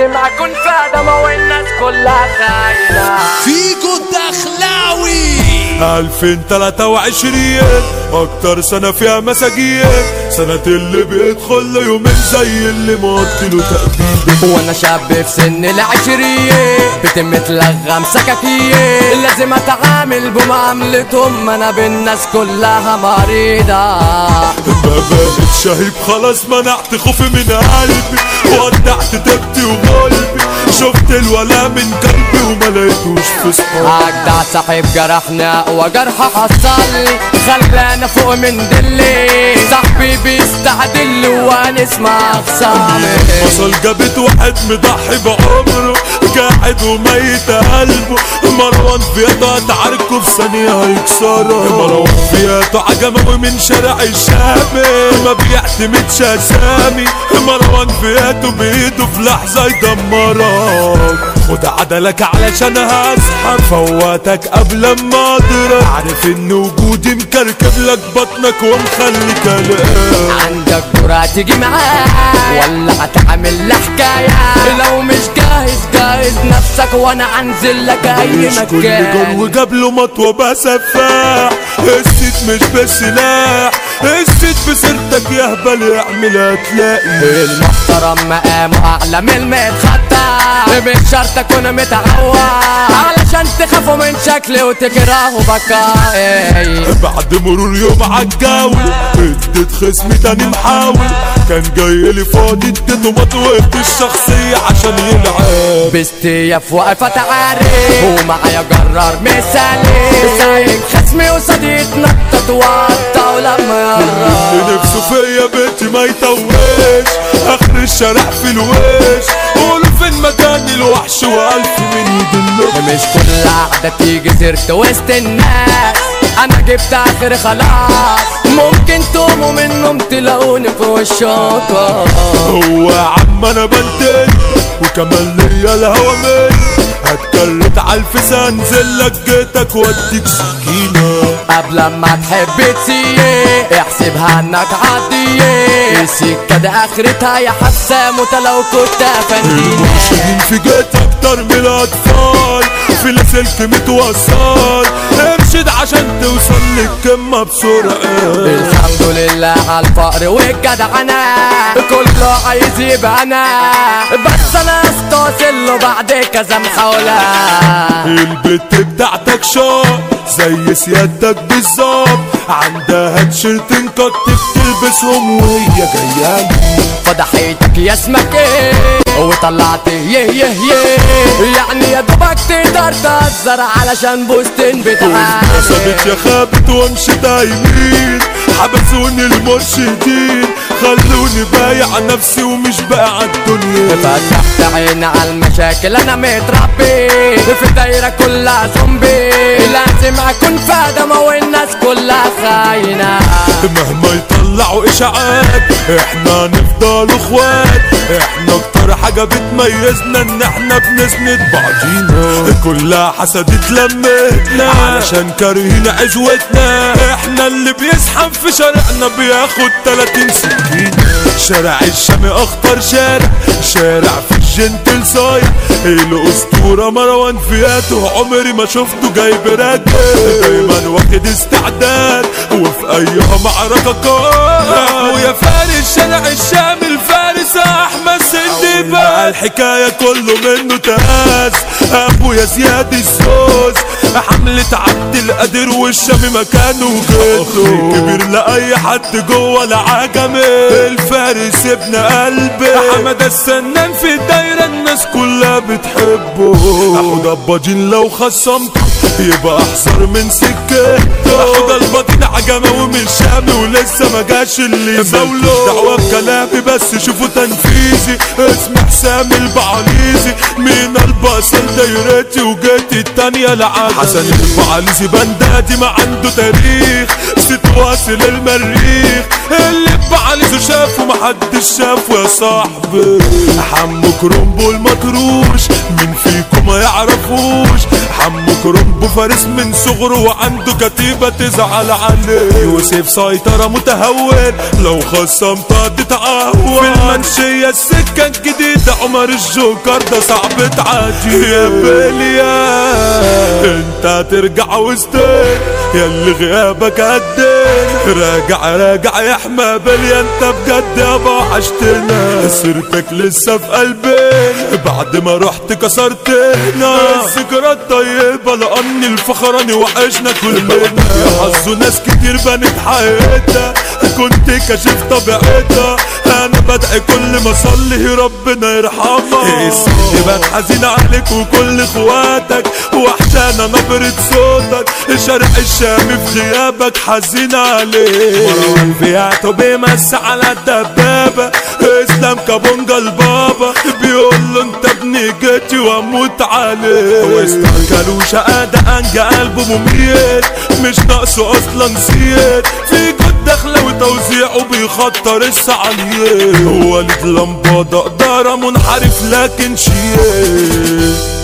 لازم اكون فاهمة والناس كلها خاينة فيجو الدخلاوي 2023 اكتر سنة فيها مساجين سنة اللي بيدخل له يومين زي اللي موكله تأبيد وانا شاب في سن العشرية بتمتلغم سكاكية لازم اتعامل بمعاملتهم انا بالناس كلها مريضة ما بقت شهيب خلاص منعت خوفي من قلبي ودعت تبتي وقلبي شفت الولا من قلبي وما لقيتوش في صحابي اجدع صاحب جرحنا وجرح حصل خلانا فوق من دلي صاحبي بيستعدل وهنسمع خصامي وصل جابت واحد مضحي بعمره قاعد وميت قلبه مروان فياته هتعاركه في ثانية هيكسره مروان فياته عجمه من شارع الشامي ما بيعتمدش اسامي مروان فياته بايده في لحظة يدمرك خد عدلك علشان هسحب فواتك قبل ما اضرب عارف ان وجودي مكركب لك بطنك ومخلي كلام عندك جرأة تيجي معايا ولا هتعمل لي حكاية لو مش جاهز جاهز نفسك وانا انزل لك اي مش كل مكان جو جاب له مطوة بقى سفاح الست مش بسلاح الست بسيرتك يا هبل اعملها تلاقي المحترم مقامه اعلى من المتخطى مش شرط اكون متعود علشان تخافوا من شكلي وتكرهوا بكائي بعد مرور يوم عالجو اديت خصمي تاني محاول كان جاي لي فاضي اديته مطوة الشخصية عشان يلعب باستياف واقفة تعارف ومعايا جرار مثالي سايق خصمي وصديق نطط وقطع ولما اللي يقرب نفسه فيا بيتي ما يطوش اخر الشارع في الوش قولوا فين مكان الوحش والف من يدله مش كل قعدة تيجي سيرت وسط الناس انا جبت اخر خلاص ممكن تقوموا من النوم تلاقوني في وشاطة هو يا عم انا بنتج وكمان ليا الهوا من هتكرت عالفيس انزل لك جيتك واديك سكينة قبل ما تحب تسيق احسبها انك عادية السكة دي اخرتها يا حسام وانت لو كنت افندينا المرشدين في جيت اكتر من الاطفال في السلك متوصل ارشد عشان توصل للقمة بسرعة الحمد لله على الفقر والجدعنة كله عايز يبقى انا بس انا استوصل له بعد كذا محاولة البت بتاعتك شاط زي سيادتك بالظبط عندها تيشيرتين كتف تلبسهم وهي جايه فضحيتك يا اسمك ايه وطلعت يه يه يه يعني يا دوبك تقدر تهزر علشان بوستين بتاعك صابت يا خابت وامشي يمين حبسوني المرشدين خلوني بايع نفسي ومش بايع الدنيا فتحت عيني على المشاكل انا متربي في دايرة كلها زومبي لازم اكون فاهمة والناس كلها خاينة مهما يطلعوا اشاعات احنا نفضل اخوات احنا اكتر حاجة بتميزنا ان احنا بنسند بعضينا كلها حسدت لمتنا علشان كارهين عزوتنا احنا اللي بيزحف في شارعنا بياخد 30 سكينة شارع الشام اخطر شارع شارع في الجنتل صايع الاسطورة مروان فياته عمري ما شفته جايب راجل دايما واخد استعداد وفي ايها معركة قائد ويا فارس شارع الشام الفارس احمد سندي بقى الحكاية كله منه تهاز ابويا زياد الزوز حملة عبد القادر والشام مكانه جده كبير لاي حد جوه العجمي الفارس ابن قلبي حمد السنان في الدايرة الناس كلها بتحبه اخد اباجين لو خصمته يبقى احذر من سكته اخد الباطن عجمة ومش شامي ولسه ما جاش اللي يزاوله دعوة بكلامي بس شوفوا تنفيذي اسم حسام البعاليزي مين البصل دايرتي وجيتي التانية لعادة حسن البعاليزي بندادي ما عنده تاريخ ست واصل المريخ اللي بعاليزه شافه محدش شافه يا صاحبي حمو كرومبو المطروش مين فيكم ما يعرفوش حمو كرومبو ابو فارس من صغره وعنده كتيبة تزعل عليه يوسف سيطرة متهور لو خصمتها تتعور في المنشية السكة الجديدة عمر الجوكر ده صعب تعدي يا بليا انت هترجع وسطين ياللي غيابك قدين راجع راجع يا حما بليا انت بجد يابا وحشتنا سيرتك لسه في قلبين بعد ما رحت كسرتنا الذكرى الطيبة لأني الفخراني وحشنا كلنا يا حظه ناس كتير بنت حياتها كنت كاشف طبيعتها انا بدعي كل ما اصلي ربنا يرحمها الست بقت حزينة عليك وكل اخواتك وحشانة نبرة صوتك شرق الشام في غيابك حزين عليك مروان فياتو بيمس على الدبابة اسلام كابونجا البابا بيقول له انت ابني جيتي واموت عليك واسترجل وشقادة انجا قلبه مميت مش ناقصه اصلا نسيت في جد داخله وتوزيعه بيخطر السعاليات ولد لمبادة قدارة منحرف لكن شيء